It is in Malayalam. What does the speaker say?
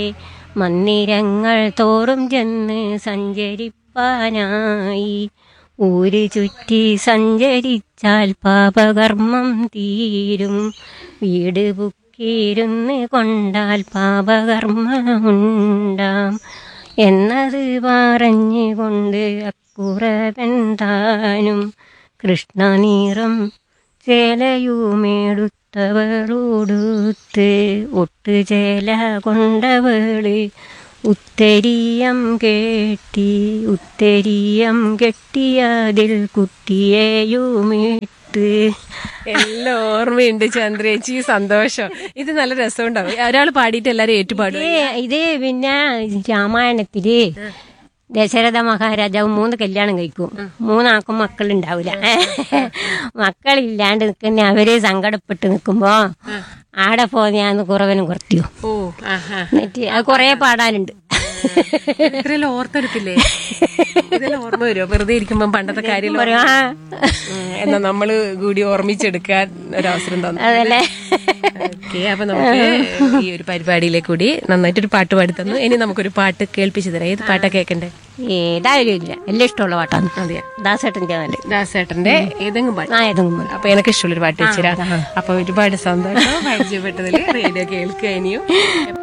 മന്ദിരങ്ങൾ തോറും ചെന്ന് സഞ്ചരിപ്പാനായി ഊര് ചുറ്റി സഞ്ചരിച്ചാൽ പാപകർമ്മം തീരും വീട് പുക്കിയിരുന്ന് കൊണ്ടാൽ പാപകർമ്മമുണ്ടാം എന്നത് പറഞ്ഞുകൊണ്ട് അക്കുറവെന്താനും കൃഷ്ണനീറം ചേലയുമെടുത്തവളോടുത്ത് ഒട്ടുചേല കൊണ്ടവള് ഉത്തരീയം കേട്ടി ഉത്തരീയം കെട്ടിയതിൽ കുട്ടിയെയുമിട്ട് എല്ലാം ഓർമ്മയുണ്ട് ചന്ദ്രേച്ചി സന്തോഷം ഇത് നല്ല രസമുണ്ടാവും ഒരാൾ പാടിയിട്ട് എല്ലാരും ഏറ്റുപാടും ഇത് ഇത് പിന്നെ രാമായണത്തില് ദശരഥ മഹാരാജാവ് മൂന്ന് കല്യാണം കഴിക്കും മൂന്നാൾക്കും മക്കളുണ്ടാവില്ല മക്കളില്ലാണ്ട് നിൽക്കുന്ന അവര് സങ്കടപ്പെട്ട് നിൽക്കുമ്പോ ആടെ പോന്നെയാന്ന് കുറവനും കുറത്തിയോ ഓ ആഹാ എന്നിട്ട് അത് കൊറേ പാടാനുണ്ട് ഇത്രയെല്ലാം ഓർത്തെടുക്കില്ലേ ഇതെല്ലാം ഓർമ്മ വരുമോ വെറുതെ ഇരിക്കുമ്പോ പണ്ടത്തെ കാര്യം പറയും ആ എന്നാ നമ്മള് കൂടി ഓർമ്മിച്ചെടുക്കാൻ ഒരവസരം തന്നു അതല്ലേ ഓക്കെ അപ്പൊ നമുക്ക് ഈ ഒരു പരിപാടിയിലെ കൂടി നന്നായിട്ടൊരു പാട്ട് പാടി തന്നു ഇനി നമുക്കൊരു പാട്ട് കേൾപ്പിച്ചു തരാം ഏത് പാട്ടാ കേൾക്കണ്ടേ ഏതായാലും ഇല്ല എല്ലാം ഇഷ്ടമുള്ള പാട്ടാണ് അതെയാ ദാസേട്ടൻ്റെ നല്ല ദാസേട്ടന്റെ ഏതെങ്കിലും പാട്ട് ആ ഏതെങ്കിലും മതി. അപ്പൊ എനിക്ക് ഇഷ്ടമുള്ളൊരു പാട്ട് വെച്ചുതരാം അപ്പൊ ഒരുപാട് സന്തോഷം പരിചയപ്പെട്ടതിൽ റേഡിയോ കേൾക്കുക ഇനിയും